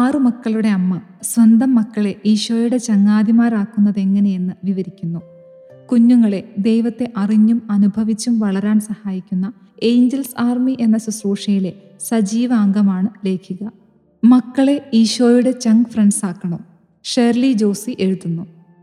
ആറു മക്കളുടെ അമ്മ സ്വന്തം മക്കളെ ഈശോയുടെ ചങ്ങാതിമാരാക്കുന്നത് എങ്ങനെയെന്ന് വിവരിക്കുന്നു കുഞ്ഞുങ്ങളെ ദൈവത്തെ അറിഞ്ഞും അനുഭവിച്ചും വളരാൻ സഹായിക്കുന്ന ഏഞ്ചൽസ് ആർമി എന്ന ശുശ്രൂഷയിലെ സജീവ അംഗമാണ് ലേഖിക മക്കളെ ഈശോയുടെ ചങ്ക് ഫ്രണ്ട്സ് ആക്കണം ഷെർലി ജോസി എഴുതുന്നു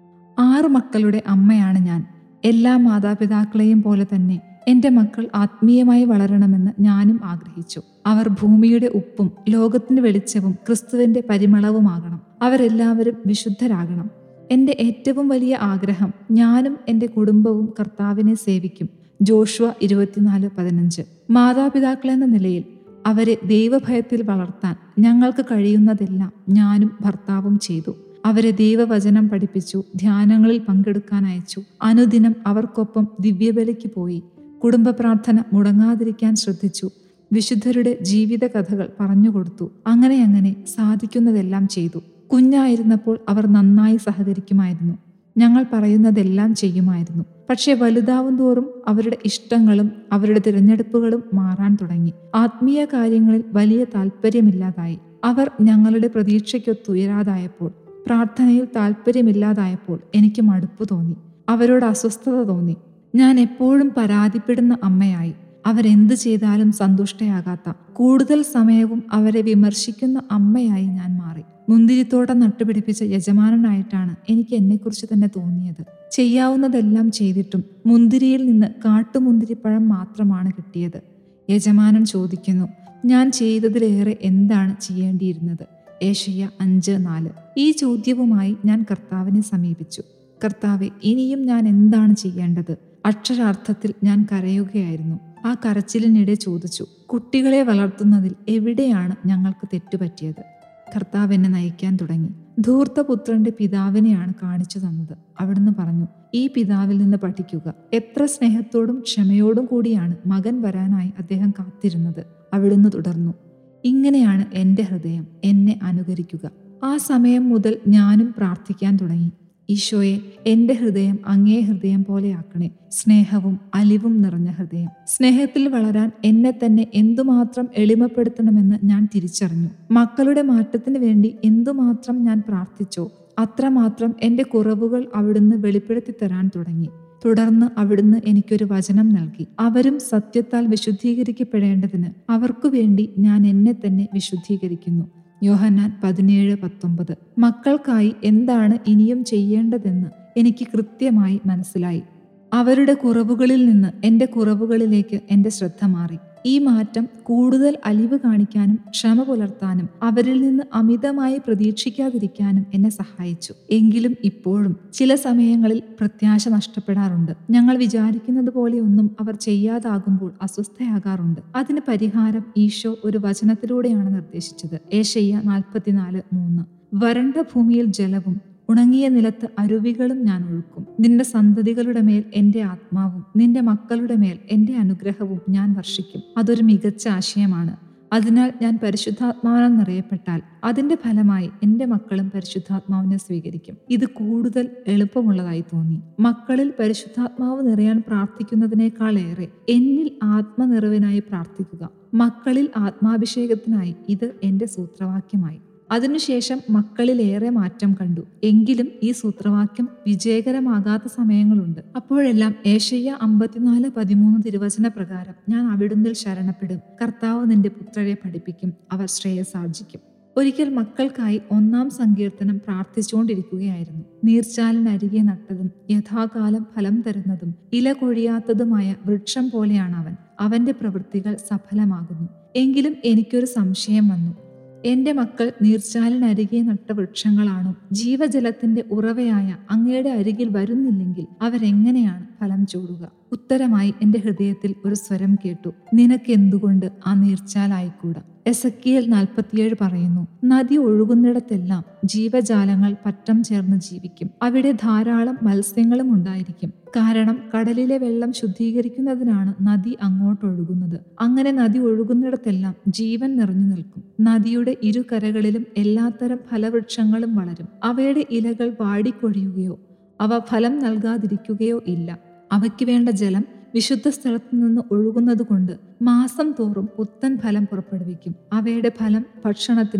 ആറു മക്കളുടെ അമ്മയാണ് ഞാൻ എല്ലാ മാതാപിതാക്കളെയും പോലെ തന്നെ എൻ്റെ മക്കൾ ആത്മീയമായി വളരണമെന്ന് ഞാനും ആഗ്രഹിച്ചു അവർ ഭൂമിയുടെ ഉപ്പും ലോകത്തിന്റെ വെളിച്ചവും ക്രിസ്തുവിന്റെ പരിമളവുമാകണം അവരെല്ലാവരും വിശുദ്ധരാകണം എൻ്റെ ഏറ്റവും വലിയ ആഗ്രഹം ഞാനും എൻ്റെ കുടുംബവും കർത്താവിനെ സേവിക്കും ജോഷുവ ഇരുപത്തിനാല് പതിനഞ്ച് മാതാപിതാക്കളെന്ന നിലയിൽ അവരെ ദൈവഭയത്തിൽ വളർത്താൻ ഞങ്ങൾക്ക് കഴിയുന്നതെല്ലാം ഞാനും ഭർത്താവും ചെയ്തു അവരെ ദൈവവചനം പഠിപ്പിച്ചു ധ്യാനങ്ങളിൽ പങ്കെടുക്കാൻ അയച്ചു അനുദിനം അവർക്കൊപ്പം ദിവ്യബലിക്ക് പോയി കുടുംബ പ്രാർത്ഥന മുടങ്ങാതിരിക്കാൻ ശ്രദ്ധിച്ചു വിശുദ്ധരുടെ ജീവിത കഥകൾ പറഞ്ഞുകൊടുത്തു അങ്ങനെ അങ്ങനെ സാധിക്കുന്നതെല്ലാം ചെയ്തു കുഞ്ഞായിരുന്നപ്പോൾ അവർ നന്നായി സഹകരിക്കുമായിരുന്നു ഞങ്ങൾ പറയുന്നതെല്ലാം ചെയ്യുമായിരുന്നു പക്ഷെ വലുതാവും തോറും അവരുടെ ഇഷ്ടങ്ങളും അവരുടെ തിരഞ്ഞെടുപ്പുകളും മാറാൻ തുടങ്ങി ആത്മീയ കാര്യങ്ങളിൽ വലിയ താല്പര്യമില്ലാതായി അവർ ഞങ്ങളുടെ പ്രതീക്ഷയ്ക്കൊത്തുയരാതായപ്പോൾ പ്രാർത്ഥനയിൽ താല്പര്യമില്ലാതായപ്പോൾ എനിക്ക് മടുപ്പ് തോന്നി അവരോട് അസ്വസ്ഥത തോന്നി ഞാൻ എപ്പോഴും പരാതിപ്പെടുന്ന അമ്മയായി അവരെന്ത് ചെയ്താലും സന്തുഷ്ടയാകാത്ത കൂടുതൽ സമയവും അവരെ വിമർശിക്കുന്ന അമ്മയായി ഞാൻ മാറി മുന്തിരിത്തോട്ടം നട്ടുപിടിപ്പിച്ച യജമാനനായിട്ടാണ് എനിക്ക് എന്നെക്കുറിച്ച് തന്നെ തോന്നിയത് ചെയ്യാവുന്നതെല്ലാം ചെയ്തിട്ടും മുന്തിരിയിൽ നിന്ന് കാട്ടുമുന്തിരിപ്പഴം മാത്രമാണ് കിട്ടിയത് യജമാനൻ ചോദിക്കുന്നു ഞാൻ ചെയ്തതിലേറെ എന്താണ് ചെയ്യേണ്ടിയിരുന്നത് ഏഷ്യ അഞ്ച് നാല് ഈ ചോദ്യവുമായി ഞാൻ കർത്താവിനെ സമീപിച്ചു കർത്താവെ ഇനിയും ഞാൻ എന്താണ് ചെയ്യേണ്ടത് അക്ഷരാർത്ഥത്തിൽ ഞാൻ കരയുകയായിരുന്നു ആ കരച്ചിലിനിടെ ചോദിച്ചു കുട്ടികളെ വളർത്തുന്നതിൽ എവിടെയാണ് ഞങ്ങൾക്ക് തെറ്റുപറ്റിയത് കർത്താവ് എന്നെ നയിക്കാൻ തുടങ്ങി ധൂർത്തപുത്രന്റെ പിതാവിനെയാണ് കാണിച്ചു തന്നത് അവിടുന്ന് പറഞ്ഞു ഈ പിതാവിൽ നിന്ന് പഠിക്കുക എത്ര സ്നേഹത്തോടും ക്ഷമയോടും കൂടിയാണ് മകൻ വരാനായി അദ്ദേഹം കാത്തിരുന്നത് അവിടുന്ന് തുടർന്നു ഇങ്ങനെയാണ് എൻ്റെ ഹൃദയം എന്നെ അനുകരിക്കുക ആ സമയം മുതൽ ഞാനും പ്രാർത്ഥിക്കാൻ തുടങ്ങി ഈശോയെ എൻ്റെ ഹൃദയം അങ്ങേ ഹൃദയം പോലെയാക്കണേ സ്നേഹവും അലിവും നിറഞ്ഞ ഹൃദയം സ്നേഹത്തിൽ വളരാൻ എന്നെ തന്നെ എന്തുമാത്രം എളിമപ്പെടുത്തണമെന്ന് ഞാൻ തിരിച്ചറിഞ്ഞു മക്കളുടെ മാറ്റത്തിന് വേണ്ടി എന്തുമാത്രം ഞാൻ പ്രാർത്ഥിച്ചോ അത്രമാത്രം എൻ്റെ കുറവുകൾ അവിടുന്ന് വെളിപ്പെടുത്തി തരാൻ തുടങ്ങി തുടർന്ന് അവിടുന്ന് എനിക്കൊരു വചനം നൽകി അവരും സത്യത്താൽ വിശുദ്ധീകരിക്കപ്പെടേണ്ടതിന് അവർക്കു വേണ്ടി ഞാൻ എന്നെ തന്നെ വിശുദ്ധീകരിക്കുന്നു യോഹന്നാൻ പതിനേഴ് പത്തൊമ്പത് മക്കൾക്കായി എന്താണ് ഇനിയും ചെയ്യേണ്ടതെന്ന് എനിക്ക് കൃത്യമായി മനസ്സിലായി അവരുടെ കുറവുകളിൽ നിന്ന് എൻ്റെ കുറവുകളിലേക്ക് എൻ്റെ ശ്രദ്ധ മാറി ഈ മാറ്റം കൂടുതൽ അലിവ് കാണിക്കാനും ക്ഷമ പുലർത്താനും അവരിൽ നിന്ന് അമിതമായി പ്രതീക്ഷിക്കാതിരിക്കാനും എന്നെ സഹായിച്ചു എങ്കിലും ഇപ്പോഴും ചില സമയങ്ങളിൽ പ്രത്യാശ നഷ്ടപ്പെടാറുണ്ട് ഞങ്ങൾ വിചാരിക്കുന്നത് പോലെയൊന്നും അവർ ചെയ്യാതാകുമ്പോൾ അസ്വസ്ഥയാകാറുണ്ട് അതിന് പരിഹാരം ഈശോ ഒരു വചനത്തിലൂടെയാണ് നിർദ്ദേശിച്ചത് ഏഷയ്യ നാൽപ്പത്തിനാല് മൂന്ന് വരണ്ട ഭൂമിയിൽ ജലവും ഉണങ്ങിയ നിലത്ത് അരുവികളും ഞാൻ ഒഴുക്കും നിന്റെ സന്തതികളുടെ മേൽ എൻ്റെ ആത്മാവും നിന്റെ മക്കളുടെ മേൽ എൻ്റെ അനുഗ്രഹവും ഞാൻ വർഷിക്കും അതൊരു മികച്ച ആശയമാണ് അതിനാൽ ഞാൻ പരിശുദ്ധാത്മാവിനാൽ നിറയപ്പെട്ടാൽ അതിന്റെ ഫലമായി എൻ്റെ മക്കളും പരിശുദ്ധാത്മാവിനെ സ്വീകരിക്കും ഇത് കൂടുതൽ എളുപ്പമുള്ളതായി തോന്നി മക്കളിൽ പരിശുദ്ധാത്മാവ് നിറയാൻ പ്രാർത്ഥിക്കുന്നതിനേക്കാളേറെ എന്നിൽ ആത്മനിറവിനായി പ്രാർത്ഥിക്കുക മക്കളിൽ ആത്മാഭിഷേകത്തിനായി ഇത് എൻ്റെ സൂത്രവാക്യമായി അതിനുശേഷം മക്കളിലേറെ മാറ്റം കണ്ടു എങ്കിലും ഈ സൂത്രവാക്യം വിജയകരമാകാത്ത സമയങ്ങളുണ്ട് അപ്പോഴെല്ലാം ഏഷയ്യ അമ്പത്തിനാല് പതിമൂന്ന് തിരുവചന പ്രകാരം ഞാൻ അവിടുന്നിൽ ശരണപ്പെടും കർത്താവ് നിന്റെ പുത്രരെ പഠിപ്പിക്കും അവർ ശ്രേയസാർജിക്കും ഒരിക്കൽ മക്കൾക്കായി ഒന്നാം സങ്കീർത്തനം പ്രാർത്ഥിച്ചുകൊണ്ടിരിക്കുകയായിരുന്നു നീർച്ചാലിനരികെ നട്ടതും യഥാകാലം ഫലം തരുന്നതും ഇല കൊഴിയാത്തതുമായ വൃക്ഷം പോലെയാണ് അവൻ അവന്റെ പ്രവൃത്തികൾ സഫലമാകുന്നു എങ്കിലും എനിക്കൊരു സംശയം വന്നു എന്റെ മക്കൾ നീർച്ചാലിനരികെ നട്ട വൃക്ഷങ്ങളാണോ ജീവജലത്തിന്റെ ഉറവയായ അങ്ങയുടെ അരികിൽ വരുന്നില്ലെങ്കിൽ അവരെങ്ങനെയാണ് ഫലം ചൂടുക ഉത്തരമായി എന്റെ ഹൃദയത്തിൽ ഒരു സ്വരം കേട്ടു നിനക്ക് എന്തുകൊണ്ട് ആ നീർച്ചാലായിക്കൂടാ എസക്കിയൽ നാൽപ്പത്തിയേഴ് പറയുന്നു നദി ഒഴുകുന്നിടത്തെല്ലാം ജീവജാലങ്ങൾ പറ്റം ചേർന്ന് ജീവിക്കും അവിടെ ധാരാളം മത്സ്യങ്ങളും ഉണ്ടായിരിക്കും കാരണം കടലിലെ വെള്ളം ശുദ്ധീകരിക്കുന്നതിനാണ് നദി അങ്ങോട്ടൊഴുകുന്നത് അങ്ങനെ നദി ഒഴുകുന്നിടത്തെല്ലാം ജീവൻ നിറഞ്ഞു നിൽക്കും നദിയുടെ ഇരുകരകളിലും എല്ലാത്തരം ഫലവൃക്ഷങ്ങളും വളരും അവയുടെ ഇലകൾ വാടിക്കൊഴിയുകയോ അവ ഫലം നൽകാതിരിക്കുകയോ ഇല്ല അവയ്ക്ക് വേണ്ട ജലം വിശുദ്ധ സ്ഥലത്തു നിന്ന് ഒഴുകുന്നത് കൊണ്ട് മാസം തോറും പുത്തൻ ഫലം പുറപ്പെടുവിക്കും അവയുടെ ഫലം ഭക്ഷണത്തിനും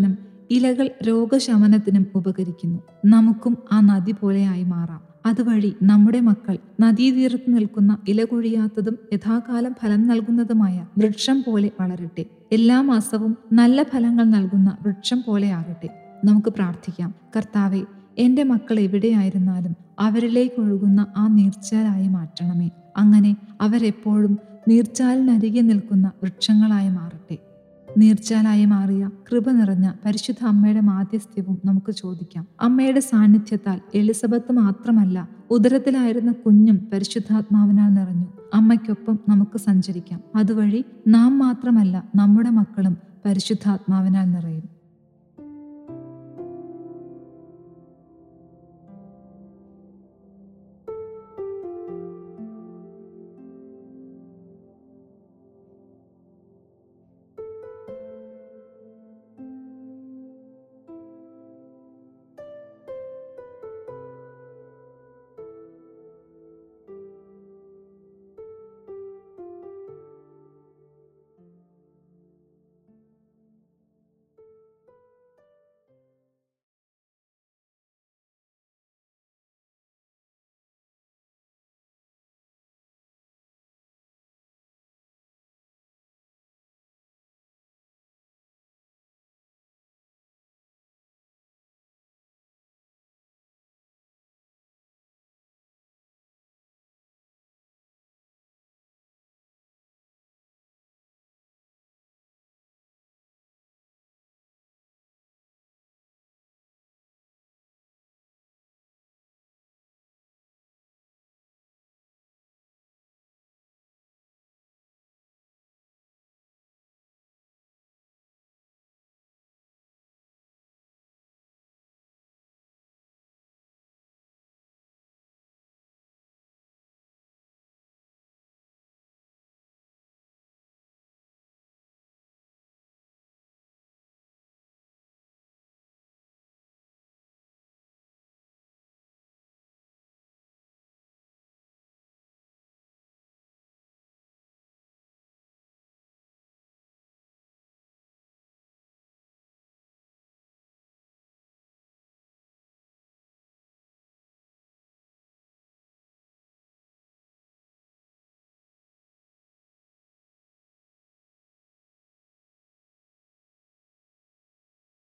ഇലകൾ രോഗശമനത്തിനും ഉപകരിക്കുന്നു നമുക്കും ആ നദി പോലെയായി മാറാം അതുവഴി നമ്മുടെ മക്കൾ നദീതീരത്ത് നിൽക്കുന്ന ഇല കൊഴിയാത്തതും യഥാകാലം ഫലം നൽകുന്നതുമായ വൃക്ഷം പോലെ വളരട്ടെ എല്ലാ മാസവും നല്ല ഫലങ്ങൾ നൽകുന്ന വൃക്ഷം പോലെയാകട്ടെ നമുക്ക് പ്രാർത്ഥിക്കാം കർത്താവെ എന്റെ മക്കൾ എവിടെയായിരുന്നാലും അവരിലേക്ക് ഒഴുകുന്ന ആ നീർച്ചാലായി മാറ്റണമേ അങ്ങനെ അവരെപ്പോഴും നീർച്ചാലിനരികെ നിൽക്കുന്ന വൃക്ഷങ്ങളായി മാറട്ടെ നീർച്ചാലായി മാറിയ കൃപ നിറഞ്ഞ പരിശുദ്ധ അമ്മയുടെ മാധ്യസ്ഥ്യവും നമുക്ക് ചോദിക്കാം അമ്മയുടെ സാന്നിധ്യത്താൽ എലിസബത്ത് മാത്രമല്ല ഉദരത്തിലായിരുന്ന കുഞ്ഞും പരിശുദ്ധാത്മാവിനാൽ നിറഞ്ഞു അമ്മയ്ക്കൊപ്പം നമുക്ക് സഞ്ചരിക്കാം അതുവഴി നാം മാത്രമല്ല നമ്മുടെ മക്കളും പരിശുദ്ധാത്മാവിനാൽ നിറയും